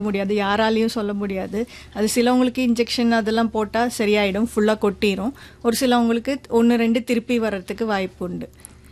முடியாது யாராலையும் சொல்ல முடியாது அது சிலவங்களுக்கு இன்ஜெக்ஷன் அதெல்லாம் போட்டால் சரியாயிடும் ஃபுல்லாக கொட்டிரும் ஒரு சிலவங்களுக்கு ஒன்று ரெண்டு திருப்பி வர்றதுக்கு வாய்ப்பு உண்டு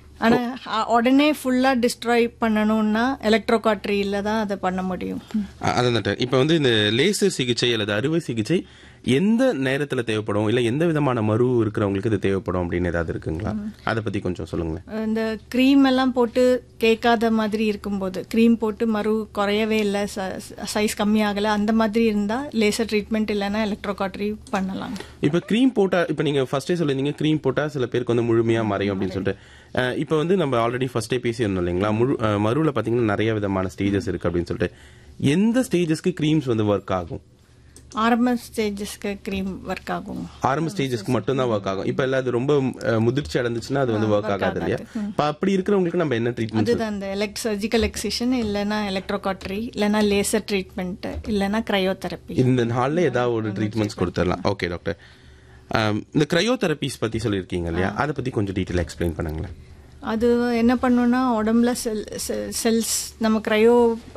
ஆனால் உடனே ஃபுல்லாக டிஸ்ட்ராய் பண்ணணும்னா எலக்ட்ரோகாட்ரியில் தான் அதை பண்ண முடியும் அ- அதான் டாக்டர் இப்போ வந்து இந்த லேசர் சிகிச்சை அல்லது அறுவை சிகிச்சை எந்த நேரத்தில் தேவைப்படும் இல்லை எந்த விதமான மரு இருக்கிறவங்களுக்கு இது தேவைப்படும் அப்படின்னு ஏதாவது இருக்குங்களா அதை பற்றி கொஞ்சம் சொல்லுங்களேன் இந்த க்ரீம் எல்லாம் போட்டு கேட்காத மாதிரி இருக்கும்போது க்ரீம் போட்டு மறு குறையவே இல்லை சைஸ் கம்மியாகலை அந்த மாதிரி இருந்தால் லேசர் ட்ரீட்மெண்ட் இல்லைன்னா எலக்ட்ரோகாட்ரி பண்ணலாம் இப்போ க்ரீம் போட்டா இப்போ நீங்க ஃபர்ஸ்டே சொல்லியிருந்தீங்க க்ரீம் போட்டா சில பேருக்கு வந்து முழுமையா மறையும் அப்படின்னு சொல்லிட்டு அஹ், இப்போ வந்து நம்ம ஆல்ரெடி ஃபர்ஸ்டே பேசியிருந்தோம் இல்லைங்களா முழு அஹ், மருவுல பாத்தீங்கன்னா நிறைய விதமான ஸ்டேஜஸ் இருக்கு அப்படின்னு சொல்லிட்டு எந்த ஸ்டேஜஸ்க்கு க்ரீம்ஸ் வந்து ஒர்க் ஆகும் ஆரம்ப ஸ்டேஜஸ்க்கு க்ரீம் ஒர்க் ஆகும் ஆரம்ப ஸ்டேஜஸ்க்கு மட்டும் தான் ஒர்க் ஆகும் இப்போ இல்ல அது ரொம்ப அஹ், முதிர்ச்சி அடைஞ்சிச்சுன்னா அது வந்து ஒர்க் ஆகாது இல்லையா இப்போ அப்படி இருக்கிறவங்களுக்கு நம்ம என்ன ட்ரீட்மெண்ட் அதுதான் இந்த எலக்ட் சர்ஜிக்கல் எக்ஸிஷன் இல்லைன்னா எலக்ட்ரோகாட்ரி இல்லைன்னா லேசர் ட்ரீட்மெண்ட் இல்லைன்னா கிரையோதெரப்பி இந்த நாள்ல ஏதாவது ஒரு ட்ரீட்மெண்ட்ஸ் கொடுத்துடலாம் ஓகே டாக்டர் இந்த கிரையோதெரபிஸ் பத்தி சொல்லியிருக்கீங்க இல்லையா அதை பத்தி கொஞ்சம் டீட்டெயில் எக்ஸ்பிளைன் பண்ணுங்களேன் அது என்ன பண்ணுன்னா உடம்புல செல் செல்ஸ் நம்ம க்ரையோ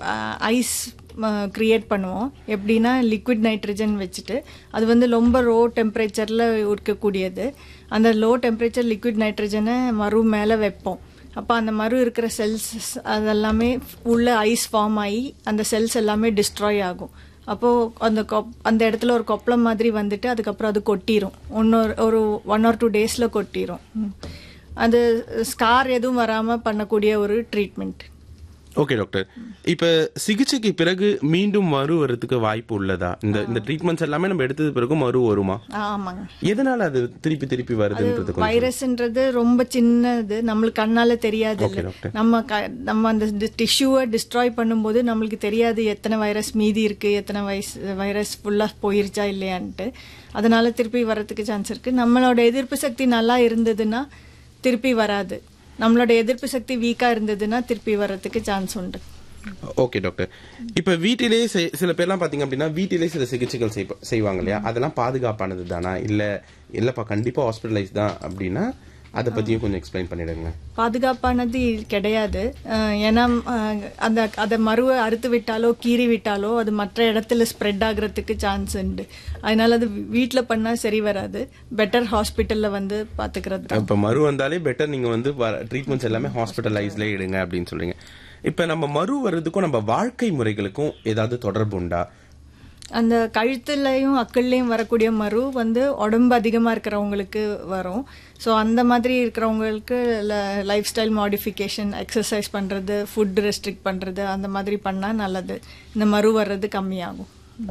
ஐஸ் கிரியேட் பண்ணுவோம் எப்படின்னா லிக்விட் நைட்ரஜன் வச்சுட்டு அது வந்து ரொம்ப லோ டெம்பரேச்சரில் இருக்கக்கூடியது அந்த லோ டெம்பரேச்சர் லிக்விட் நைட்ரஜனை மறு மேலே வைப்போம் அப்போ அந்த மறு இருக்கிற செல்ஸ் அதெல்லாமே உள்ள ஐஸ் ஃபார்ம் ஆகி அந்த செல்ஸ் எல்லாமே டிஸ்ட்ராய் ஆகும் அப்போது அந்த கொப் அந்த இடத்துல ஒரு கொப்பளம் மாதிரி வந்துட்டு அதுக்கப்புறம் அது கொட்டிரும் ஒன்னொரு ஒரு ஒன் ஆர் டூ டேஸில் கொட்டிரும் ம். அது ஸ்கார் எதுவும் வராமல் பண்ணக்கூடிய ஒரு ட்ரீட்மெண்ட் ஓகே டாக்டர் இப்ப சிகிச்சைக்கு பிறகு மீண்டும் மறு வரதுக்கு வாய்ப்பு உள்ளதா இந்த இந்த ட்ரீட்மெண்ட்ஸ் எல்லாமே நம்ம எடுத்தது பிறகு மறு வருமா ஆமாங்க எதனால அது திருப்பி திருப்பி வருதுன்றது கொஞ்சம் வைரஸ்ன்றது ரொம்ப சின்னது நம்மளுக்கு கண்ணால தெரியாது Okay, இல்ல. doctor. நம்ம க- நம்ம அந்த டிஷ்யூவை டிஸ்ட்ராய் பண்ணும்போது நம்மளுக்கு தெரியாது எத்தனை வைரஸ் மீதி இருக்கு எத்தனை வைஸ் வைரஸ் ஃபுல்லா போயிருச்சா இல்லையான்ட்டு அதனால திருப்பி வரதுக்கு சான்ஸ் இருக்கு நம்மளோட எதிர்ப்பு சக்தி நல்லா இருந்ததுன்னா திருப்பி வராது நம்மளோட எதிர்ப்பு சக்தி வீக்கா இருந்ததுன்னா திருப்பி வர்றதுக்கு சான்ஸ் உண்டு ஓகே டாக்டர் இப்ப வீட்டிலே செய்- சில பேர்லாம் பாத்தீங்க அப்படின்னா வீட்டிலே சில சிகிச்சைகள் செய்ப்ப- செய்வாங்க இல்லையா அதெல்லாம் பாதுகாப்பானது தானா இல்ல இல்லப்பா கண்டிப்பா ஹாஸ்பிட்டலைஸ் தான் அப்படின்னா அதை பத்தியும் கொஞ்சம் எக்ஸ்பிளைன் பண்ணிடுங்க பாதுகாப்பானது கிடையாது அஹ் ஏன்னா அஹ் அந்த அதை மருவை அறுத்து விட்டாலோ கீறி விட்டாலோ அது மற்ற இடத்துல ஸ்ப்ரெட் ஆகுறதுக்கு சான்ஸ் உண்டு அதனால அது வீட்டில் பண்ணால் சரி வராது பெட்டர் ஹாஸ்பிட்டலில் வந்து பார்த்துக்கிறது தான் இப்ப மறு வந்தாலே பெட்டர் நீங்க வந்து ட்ரீட்மெண்ட்ஸ் எல்லாமே ஹாஸ்பிட்டலைஸ்ல எடுங்க அப்படின்னு சொல்றீங்க இப்ப நம்ம மறு வர்றதுக்கும் நம்ம வாழ்க்கை முறைகளுக்கும் ஏதாவது தொடர்பு உண்டா அந்த கழுத்துலையும் அக்கள்லையும் வரக்கூடிய மரு வந்து உடம்பு அதிகமாக இருக்கிறவங்களுக்கு வரும் ஸோ அந்த மாதிரி இருக்கிறவங்களுக்கு லைஃப் ஸ்டைல் மாடிஃபிகேஷன் எக்ஸசைஸ் பண்ணுறது ஃபுட் ரெஸ்ட்ரிக்ட் பண்ணுறது அந்த மாதிரி பண்ணால் நல்லது இந்த மரு வர்றது கம்மியாகும்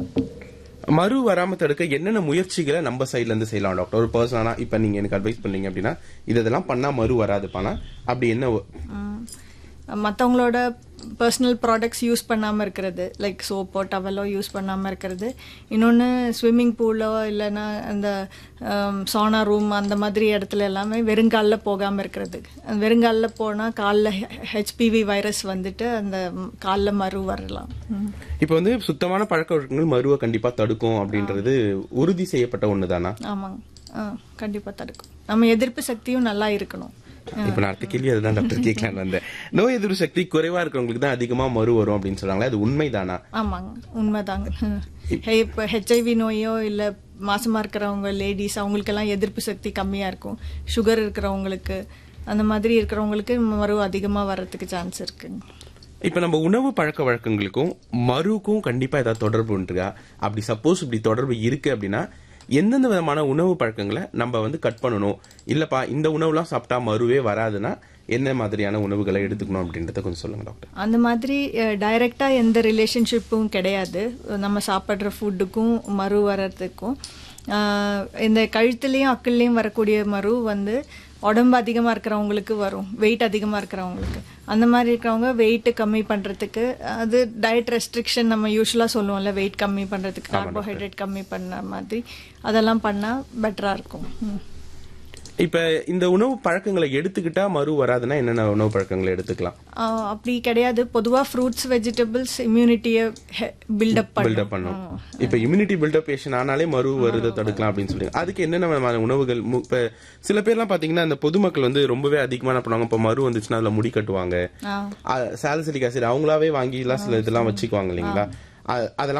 மறு வராம தடுக்க என்னென்ன முயற்சிகளை நம்ம சைடுல இருந்து செய்யலாம் டாக்டர் ஒரு பர்சனா இப்ப நீங்க எனக்கு அட்வைஸ் பண்ணீங்க அப்படின்னா இதெல்லாம் பண்ணா மறு வராதுப்பானா அப்படி என்ன ஒ- மற்றவங்களோட பர்சனல் ப்ராடக்ட்ஸ் யூஸ் பண்ணாமல் இருக்கிறது லைக் சோப்போ டவலோ யூஸ் பண்ணாமல் இருக்கிறது இன்னொன்று ஸ்விம்மிங் பூலோ இல்லைன்னா அந்த சானா ரூம் அந்த மாதிரி இடத்துல எல்லாமே வெறுங்காலில் போகாமல் இருக்கிறது அந்த வெறுங்காலில் போனால் காலில் ஹெச்பிவி வைரஸ் வந்துட்டு அந்த காலில் மறு வரலாம் ம். இப்ப வந்து சுத்தமான பழக்க வழக்கங்கள் மருவை கண்டிப்பா தடுக்கும் அப்படின்றது உறுதி செய்யப்பட்ட ஒண்ணுதானா ஆமாங்க ஆ கண்டிப்பாக தடுக்கும் நம்ம எதிர்ப்பு சக்தியும் நல்லா இருக்கணும் இப்ப நான் அடுத்த கேள்வி அதுதான் டாக்டர் கேட்கலான்னு வந்தேன் நோய் எதிர்ப்பு சக்தி குறைவா இருக்கிறவங்களுக்கு தான் அதிகமா மறு வரும் அப்படின்னு சொல்றாங்களே அது உண்மைதானா ஆமாங்க உண்மைதாங்க ஹே, இப்போ ஹெச்ஐவி நோயோ இல்லை மாசமா இருக்கிறவங்க லேடிஸ் அவங்களுக்கெல்லாம் எதிர்ப்பு சக்தி கம்மியா இருக்கும் சுகர் இருக்கிறவங்களுக்கு அந்த மாதிரி இருக்கிறவங்களுக்கு மறு அதிகமாக வர்றதுக்கு சான்ஸ் இருக்குங்க இப்ப நம்ம உணவு பழக்க வழக்கங்களுக்கும் மருவுக்கும் கண்டிப்பா ஏதாவது தொடர்பு உண்டுகா அப்படி சப்போஸ் இப்படி தொடர்பு இருக்கு அப்படின்னா எந்தெந்த விதமான உணவு பழக்கங்களை நம்ம வந்து கட் பண்ணணும் இல்லப்பா இந்த உணவுலாம் சாப்பிட்டா மருவே வராதுன்னா என்ன மாதிரியான உணவுகளை எடுத்துக்கணும் அப்படின்றத கொஞ்சம் சொல்லுங்க டாக்டர் அந்த மாதிரி டைரக்டாக எந்த ரிலேஷன்ஷிப்பும் கிடையாது நம்ம சாப்பிட்ற ஃபுட்டுக்கும் மறு வர்றதுக்கும் அஹ், இந்த கழுத்துலேயும் அக்கல்லையும் வரக்கூடிய மறு வந்து உடம்பு அதிகமாக இருக்கிறவங்களுக்கு வரும் வெயிட் அதிகமாக இருக்கிறவங்களுக்கு அந்த மாதிரி இருக்கிறவங்க வெயிட் கம்மி பண்ணுறதுக்கு அது டயட் ரெஸ்ட்ரிக்ஷன் நம்ம யூஸ்வலாக சொல்லுவோம்ல வெயிட் கம்மி பண்ணுறதுக்கு கார்போஹைட்ரேட் கம்மி பண்ண மாதிரி அதெல்லாம் பண்ணால் பெட்டராக இருக்கும் ம். இப்ப இந்த உணவு பழக்கங்களை எடுத்துக்கிட்டா மறு வராதுன்னா என்னென்ன உணவு பழக்கங்களை எடுத்துக்கலாம் ஆஹ் அப்படி கிடையாது பொதுவாக ஃப்ரூட்ஸ் வெஜிடபிள்ஸ் இம்யூனிட்டியை பில்டப் பில்டப் பண்ணும் இப்ப இம்யூனிட்டி பில்டப் பேஷன் ஆனாலே மறு வருதை தடுக்கலாம் அப்படின்னு சொல்லுங்க அதுக்கு என்னென்ன விதமான உணவுகள் மு- இப்ப சில பேர்லாம் பாத்தீங்கன்னா இந்த பொதுமக்கள் வந்து ரொம்பவே அதிகமான பண்ணுவாங்க இப்ப மறு வந்துச்சுன்னா அதுல முடி கட்டுவாங்க ஆஹ் சாலிசிலிக் ஆசிட் அவங்களாவே வாங்கி எல்லாம் சில இதெல்லாம் வச்சுக்குவாங்க இல்லைங்களா அ- அதெல்லாம்